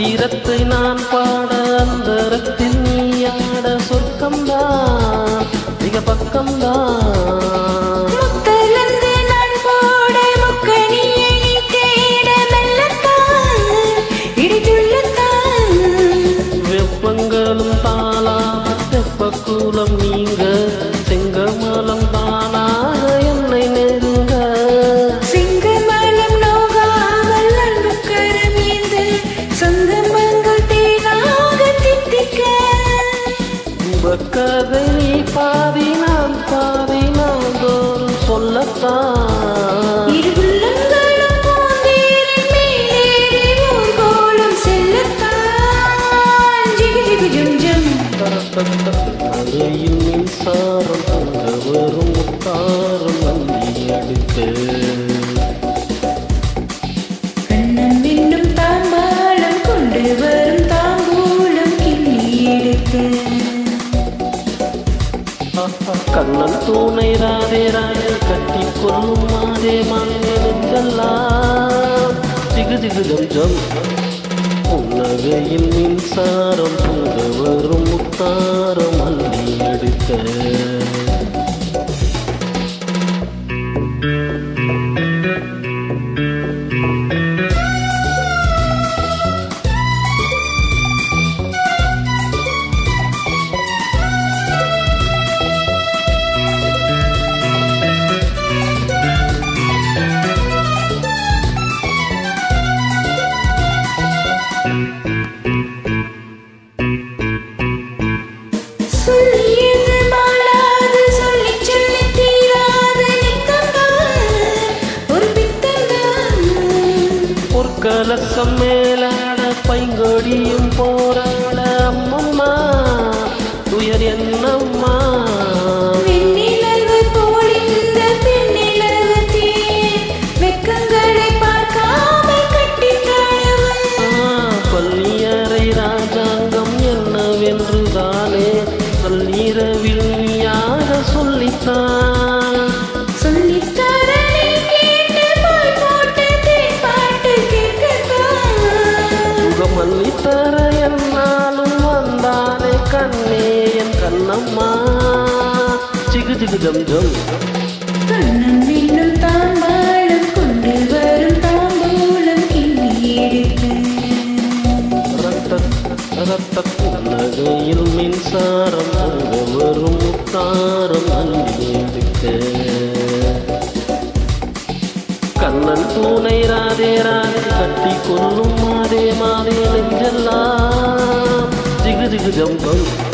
மந்திரத்தை நான் பாட அந்தரத்தில் நீயாட சொர்க்கம்தான் மிக பக்கம்தான் முத்தலந்து நான் போட முக்கணியை நீ தேட மெல்லத்தான் இடித்துள்ளத்தான் வெப்பங்களும் தாளா தெப்பக்கூலம் நீங்க செங்கமலம் தானாக என்னை நெருங்க சிங்கமலம் நோகாமல் அன்பு கரமேந்து சொந்தமங்கள் தேனாக தித்திக்க கதை நீ பாதி நான் பாதி நான் தோறும் சொல்லத்தான் இரு உள்ளங்களும் பூந்தேரின் மேலேறி ஊர்கோலம் செல்லத்தான் ஜிகு ஜிகு ஜும் ஜும் மழையில் மின்சாரம் அங்க வரும் முத்தாரம் வண்டி எடுத்து கண்ணன் என்னும் தாம்பாளம் கொண்டு வரும் தாம்பூலம் கிள்ளி எடுத்து கண்ணன் தூணை ராதே ராதே கட்டி கொள்ளும் மாதே மண்ணெல்லாம் திகு திகு ஜம் ஜம் புன்னகையில் மின்சாரம் பொங்க வரும் முத்தாரம் அள்ளி எடுக்க சொல்லியது மாளாது சொல்லி சொல்லி தீராது நித்தம்தான் ஒரு பித்தம்தான் பொற்கலக்கம் மேலாட பைங்கொடியும் போராட அம்மம்மா துயர் என்னம்மா வெண்ணிலவு போல் இந்த பெண்ணிலவு தேன் வெக்கங்களை பார்க்காமல் கட்டித் தழுவு. ஆ, பள்ளியறை ராஜாங்கம் என்னவென்று தானே நள்ளிரவில் நீயாக சொல்லித்தான் சொல்லித்தர நீ கேட்டு பால் போட்டு தேன் பாட்டு கேட்கத்தான். சுகமல்லித்தர என்னாலும் வந்தானே கண்ணே என் கண்ணம்மா சிகு சிகு ஜம் ஜம் கண்ணன் என்னும் தாம்பாளம் கொண்டு வரும் தாம்பூலம் கிள்ளி எடுத்து ரத்த ரத்த புன்னகையில் மின்சாரம் அங்க வரும் முத்தாரம் அள்ளி எடுக்க கண்ணன் பூனை ராதே ராதே கட்டி கொள்ளும் மாதே மாதே நெஞ்செல்லாம் ஜிகு ஜிகு ஜம்பம்